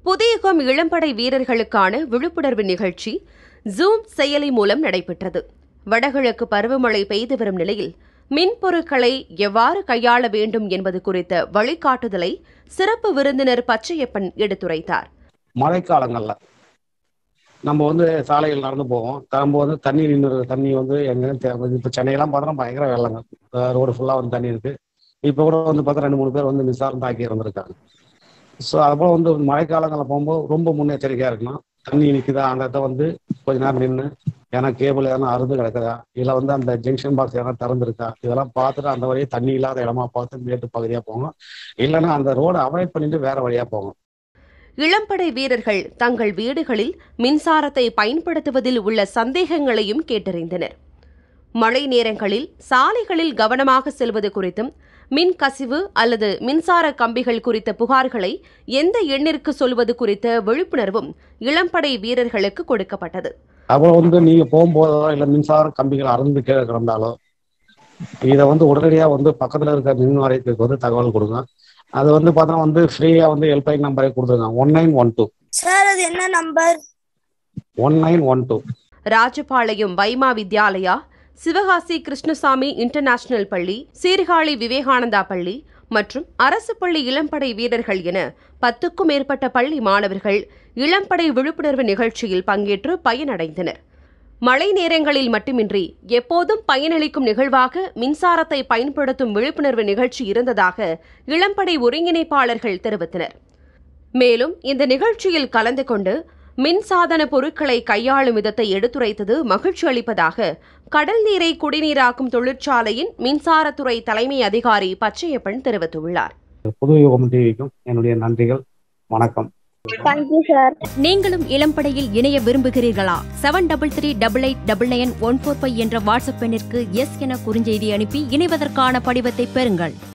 புதியகம் இளம்படை வீரர்களுக்கான விழிப்புணர்வு நிகழ்ச்சி ஜூம் செயலி மூலம் நடைபெற்றது வடகிழக்கு பருவமழை பெய்து வரும் நிலையில் மின்பொருட்களை எவ்வாறு கையாள வேண்டும் என்பது குறித்த வழிகாட்டுதலை சிறப்பு விருந்தினர் பச்சையப்பன் எடுத்துரைத்தார் மழைக்காலங்களில் நம்ம வந்து சாலைகள் நடந்து போவோம் நம்ம வந்து தண்ணி நின்று தண்ணி வந்து எங்கன்னு இப்போ சென்னையெல்லாம் பார்த்தோன்னா பயங்கர வெள்ளங்க ரோடு ஃபுல்லாக வந்து தண்ணி இருக்கு இப்போ கூட வந்து பார்த்தா ரெண்டு மூணு பேர் வந்து மின்சாரம் தாக்கி இறந்துருக்காங்க ஸோ அதுபோல் வந்து மழைக்காலங்களில் போகும்போது ரொம்ப முன்னெச்சரிக்கையாக இருக்கணும் தண்ணி நிற்குதா அந்த இடத்த வந்து கொஞ்ச நேரம் நின்று ஏன்னா கேபிள் எதனா அறுந்து கிடக்குதா இல்லை வந்து அந்த ஜங்ஷன் பாக்ஸ் எதனா திறந்துருக்கா இதெல்லாம் பார்த்துட்டு அந்த வழியே தண்ணி இல்லாத இடமா பார்த்து மேட்டு பகுதியாக போங்க இல்லைன்னா அந்த ரோடை அவாய்ட் பண்ணிட்டு வேற வழியாக போங்க இளம்படை வீரர்கள் தங்கள் வீடுகளில் மின்சாரத்தை பயன்படுத்துவதில் உள்ள சந்தேகங்களையும் கேட்டறிந்தனர் மழை நேரங்களில் சாலைகளில் கவனமாக செல்வது குறித்தும் மின் கசிவு அல்லது மின்சார கம்பிகள் குறித்த புகார்களை எந்த எண்ணிற்கு சொல்வது குறித்த விழிப்புணர்வும் இளம்படை வீரர்களுக்கு கொடுக்கப்பட்டது அப்புறம் வந்து நீங்க போகும்போதோ இல்லை மின்சார கம்பிகள் அறுந்து கீழே கிடந்தாலோ இதை வந்து உடனடியாக வந்து பக்கத்தில் இருக்க மின் வாரியத்துக்கு வந்து தகவல் கொடுங்க அது வந்து பார்த்தா வந்து ஃப்ரீயாக வந்து ஹெல்ப்லைன் நம்பரே கொடுத்துருக்காங்க one nine one two sir அது என்ன number one nine one two Rajapalayam Vaima Vidyalaya Sivakasi Krishnasamy international பள்ளி சீர்காழி விவேகானந்தா பள்ளி மற்றும் அரசு பள்ளி இளம்படை வீரர்கள் என பத்துக்கும் மேற்பட்ட பள்ளி மாணவர்கள் இளம்படை விழிப்புணர்வு நிகழ்ச்சியில் பங்கேற்று பயனடைந்தனர் மழை நேரங்களில் மட்டுமின்றி எப்போதும் பயனளிக்கும் நிகழ்வாக மின்சாரத்தை பயன்படுத்தும் விழிப்புணர்வு நிகழ்ச்சி இருந்ததாக இளம்படை ஒருங்கிணைப்பாளர்கள் தெரிவித்தனர் மேலும் இந்த நிகழ்ச்சியில் கலந்து கொண்டு மின்சாதன பொருட்களை கையாளும் விதத்தை எடுத்துரைத்தது மகிழ்ச்சி அளிப்பதாக கடல் நீரை குடிநீராக்கும் தொழிற்சாலையின் மின்சாரத்துறை தலைமை அதிகாரி பச்சையப்பன் தெரிவித்துள்ளார் புது யுகம் டிவிக்கும் என்னுடைய நன்றிகள் வணக்கம் தேங்க்யூ சார் நீங்களும் இளம்படையில் இணைய விரும்புகிறீர்களா seven double three double eight double nine one four five என்ற வாட்ஸ்அப் எண்ணிற்கு எஸ் என குறுஞ்செய்தி அனுப்பி இணைவதற்கான படிவத்தை பெறுங்கள்